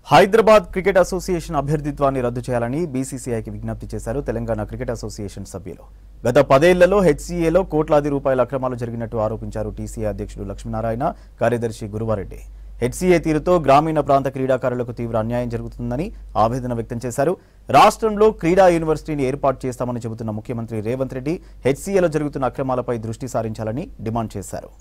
Hyderabad cricket association అభ్యర్థిత్వాన్ని రద్దు చేయాలని బీసీసీఐకి విజ్ఞప్తి చేశారు తెలంగాణ క్రికెట్ అసోసియేషన్ సభ్యులు గత పదేళ్లలో హెచ్సీఏలో కోట్లాది రూపాయల అక్రమాలు జరిగినట్టు ఆరోపించారు టీసీఏ అధ్యక్షుడు లక్ష్మీనారాయణ కార్యదర్శి గురువారెడ్డి హెచ్సీఏ తీరుతో గ్రామీణ ప్రాంత క్రీడాకారులకు తీవ్ర అన్యాయం జరుగుతుందని ఆవేదన వ్యక్తం చేశారు రాష్ట్రంలో క్రీడా యూనివర్సిటీని ఏర్పాటు చేస్తామని చెబుతున్న ముఖ్యమంత్రి రేవంత్ రెడ్డి హెచ్సీఏలో జరుగుతున్న అక్రమాలపై దృష్టి సారించాలని డిమాండ్ చేశారు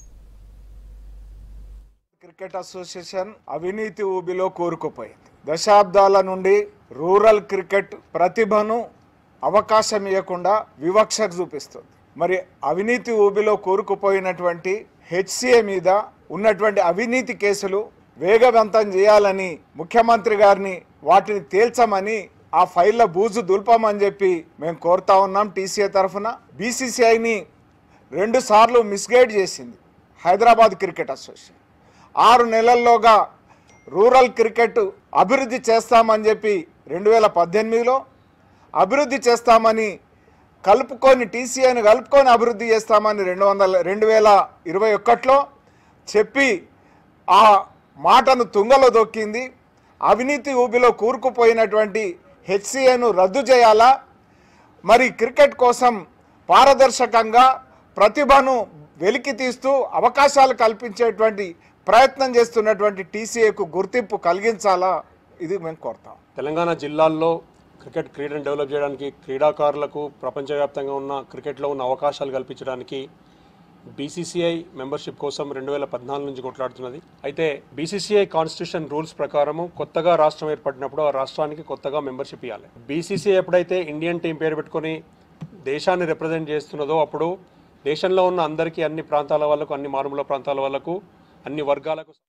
క్రికెట్ అసోసియేషన్ అవినీతి ఊబిలో కూరుకుపోయింది దశాబ్దాల నుండి రూరల్ క్రికెట్ ప్రతిభను అవకాశం ఇవ్వకుండా వివక్ష చూపిస్తుంది మరి అవినీతి ఊబిలో కూరుకుపోయినటువంటి హెచ్సిఏ మీద ఉన్నటువంటి అవినీతి కేసులు వేగవంతం చేయాలని ముఖ్యమంత్రి గారిని వాటిని తేల్చమని ఆ ఫైళ్ళ బూజు దుల్పమని చెప్పి మేము కోరుతా ఉన్నాం టీసీఏ తరఫున బీసీసీఐని రెండు సార్లు మిస్గైడ్ చేసింది హైదరాబాద్ క్రికెట్ అసోసియేషన్ ఆరు నెలల్లోగా రూరల్ క్రికెట్ అభివృద్ధి చేస్తామని చెప్పి రెండు వేల పద్దెనిమిదిలో అభివృద్ధి చేస్తామని కలుపుకొని టీసీఐని కలుపుకొని అభివృద్ధి చేస్తామని రెండు వందల రెండు వేల ఇరవై ఒకటిలో చెప్పి ఆ మాటను తుంగలో దొక్కింది అవినీతి ఊబిలో కూరుకుపోయినటువంటి హెచ్సిఏను రద్దు చేయాలా మరి క్రికెట్ కోసం పారదర్శకంగా ప్రతిభను వెలికి తీస్తూ అవకాశాలు కల్పించేటువంటి ప్రయత్నం చేస్తున్నటువంటి టీసీఏకు గుర్తింపు కలిగించాలా ఇది మేము కోరుతాం తెలంగాణ జిల్లాల్లో క్రికెట్ క్రీడను డెవలప్ చేయడానికి క్రీడాకారులకు ప్రపంచవ్యాప్తంగా ఉన్న క్రికెట్లో ఉన్న అవకాశాలు కల్పించడానికి బీసీసీఐ మెంబర్షిప్ కోసం రెండు వేల పద్నాలుగు నుంచి కొట్లాడుతున్నది అయితే బీసీసీఐ కాన్స్టిట్యూషన్ రూల్స్ ప్రకారము కొత్తగా రాష్ట్రం ఏర్పడినప్పుడు ఆ రాష్ట్రానికి కొత్తగా మెంబర్షిప్ ఇవ్వాలి బీసీసీఐ ఎప్పుడైతే ఇండియన్ టీం పేరు పెట్టుకొని దేశాన్ని రిప్రజెంట్ చేస్తున్నదో అప్పుడు దేశంలో ఉన్న అందరికీ అన్ని ప్రాంతాల వాళ్ళకు అన్ని మారుమూల ప్రాంతాల వాళ్ళకు అన్ని వర్గాలకు